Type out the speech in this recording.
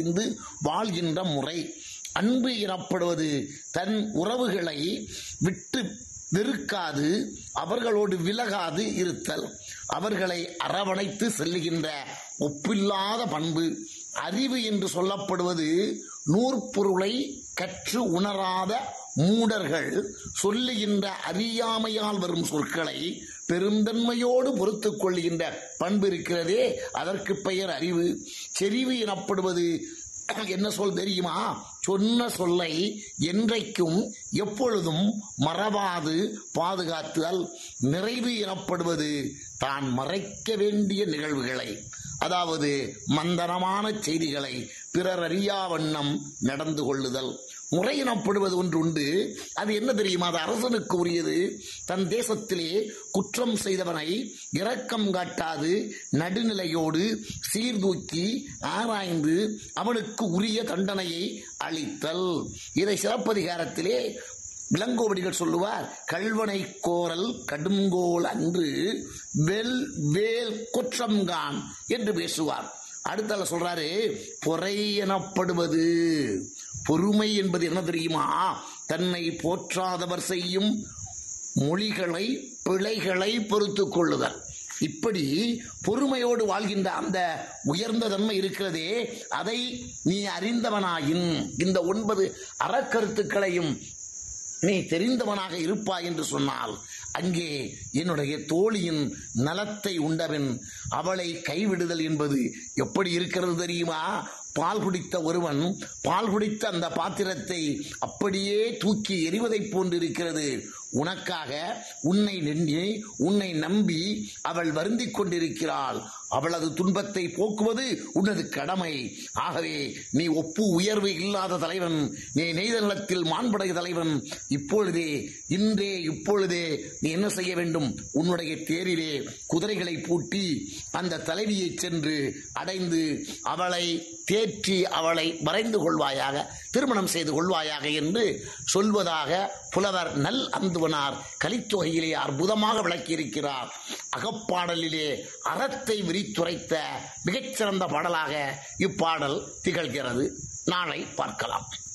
புரிந்து வாழ்கின்ற முறை அன்பு எனப்படுவது தன் உறவுகளை விட்டு வெறுக்காது அவர்களோடு விலகாது இருத்தல் அவர்களை அரவணைத்து செல்லுகின்ற ஒப்பில்லாத பண்பு அறிவு என்று சொல்லப்படுவது நூற்பொருளை கற்று உணராத மூடர்கள் சொல்லுகின்ற அறியாமையால் வரும் சொற்களை பெருந்தன்மையோடு பொறுத்துக் கொள்கின்ற பண்பு இருக்கிறதே அதற்கு பெயர் அறிவு செறிவு எனப்படுவது என்ன சொல் தெரியுமா சொன்ன சொல்லை என்றைக்கும் எப்பொழுதும் மறவாது பாதுகாத்தல் நிறைவு எனப்படுவது தான் மறைக்க வேண்டிய நிகழ்வுகளை அதாவது மந்தனமான செய்திகளை பிறர் அறியா வண்ணம் நடந்து கொள்ளுதல் முறை எனப்படுவது ஒன்று உண்டு அது என்ன தெரியுமா அது அரசனுக்கு உரியது தன் தேசத்திலே குற்றம் செய்தவனை இரக்கம் காட்டாது நடுநிலையோடு சீர்தூக்கி ஆராய்ந்து அவனுக்கு உரிய தண்டனையை அளித்தல் இதை சிறப்பதிகாரத்திலே விளங்கோவடிகள் சொல்லுவார் கல்வனை கோரல் கடுங்கோல் அன்று வெல் வேல் குற்றம்கான் என்று பேசுவார் அடுத்தால சொல்றாரு பொறை எனப்படுவது பொறுமை என்பது என்ன தெரியுமா தன்னை போற்றாதவர் செய்யும் மொழிகளை பிழைகளை பொறுத்துக் கொள்ளுதல் இப்படி பொறுமையோடு வாழ்கின்ற அந்த உயர்ந்த தன்மை இருக்கிறதே அதை நீ அறிந்தவனாயின் இந்த ஒன்பது அறக்கருத்துக்களையும் நீ தெரிந்தவனாக இருப்பாய் என்று சொன்னால் அங்கே என்னுடைய தோழியின் நலத்தை உண்டவன் அவளை கைவிடுதல் என்பது எப்படி இருக்கிறது தெரியுமா பால் குடித்த ஒருவன் பால் குடித்த அந்த பாத்திரத்தை அப்படியே தூக்கி எறிவதைப் போன்றிருக்கிறது உனக்காக உன்னை நின்று உன்னை நம்பி அவள் வருந்திக் கொண்டிருக்கிறாள் அவளது துன்பத்தை போக்குவது உனது கடமை ஆகவே நீ ஒப்பு உயர்வு இல்லாத தலைவன் நீ நெய்த நிலத்தில் மாண்புடைய தலைவன் இப்பொழுதே இன்றே இப்பொழுதே நீ என்ன செய்ய வேண்டும் உன்னுடைய தேரிலே குதிரைகளை பூட்டி அந்த தலைவியை சென்று அடைந்து அவளை தேற்றி அவளை வரைந்து கொள்வாயாக திருமணம் செய்து கொள்வாயாக என்று சொல்வதாக புலவர் நல் அந்துவனார் கலித்தொகையிலே அற்புதமாக விளக்கியிருக்கிறார் அகப்பாடலிலே அறத்தை விரித்துரைத்த மிகச்சிறந்த பாடலாக இப்பாடல் திகழ்கிறது நாளை பார்க்கலாம்